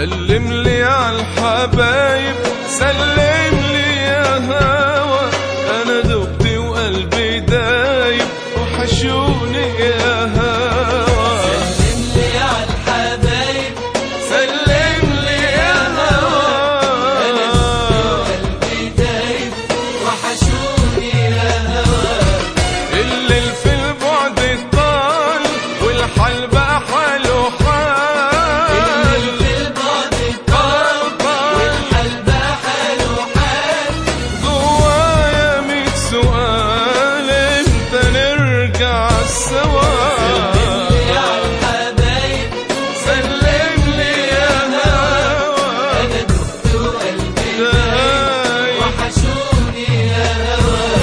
سلم لي على الحبايب سلم لي يا هوا انا دبت وقلبي دايب وحشوني يا هوا سلم لي على الحبايب سلم لي يا أنا هوا قلبي دايب وحشوني يا هوا الليل في البعد طال والحال بقى حاله حال اللي في البعد طال طال والحال بقى حاله حال جوايا ميت سؤال امتى نرجع سوا سلم لي على الحبايب سلم لي يا هوا أنا دقت وقلبي دايب دايب وحشوني يا هوا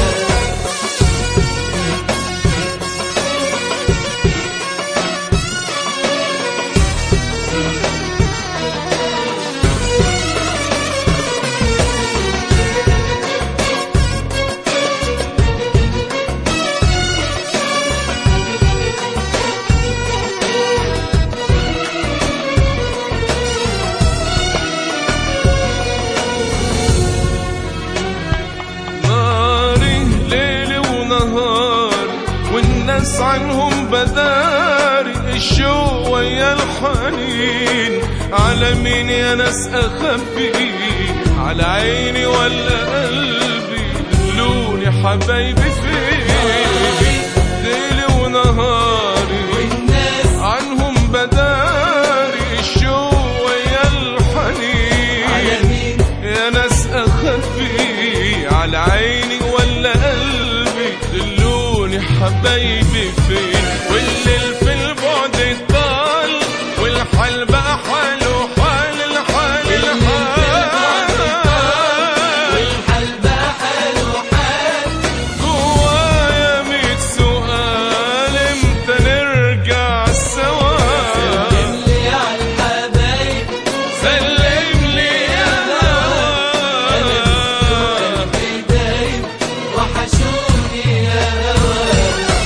ناري ليل ونهار والناس عنهم بداري الشوق ويا الحنين على مين يا ناس اخبي على عيني ولا قلبي دلوني حبايبي فين ليل ونهاري والناس عنهم بداري الشوق ويا على الحنين مين يا ناس اخبي على عيني ولا قلبي دلوني حبايبي فين والليل في البعد طال والحال بقى حاله حال الحال الليل في البعد طال الحال والحال بقى حاله حال جوايا ميت سؤال امتى نرجع سوا سلم لي على الحبايب سلم لي يا أنا دقت هوا وقلبي دايب وحشوني يا هوا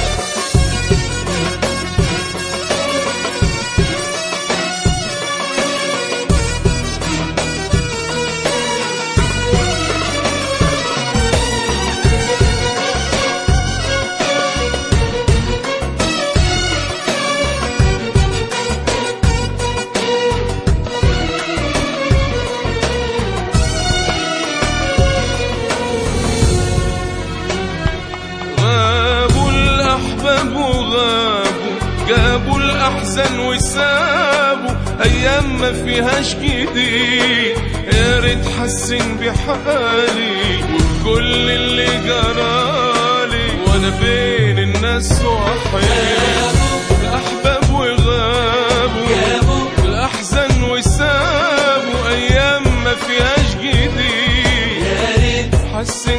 غابوا الأحباب وغابوا جابوا الأحزان وسابوا أيام ما فيهاش جديد يا ريت حسن بحالي وكل اللي جرالي وأنا بين الناس وحيد الأحباب وغابوا جابوا الأحزان وسابوا أيام ما فيهاش جديد يا ريت حسن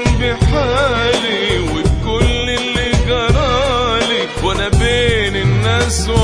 بحالي وبكل اللي جرالي وانا بين الناس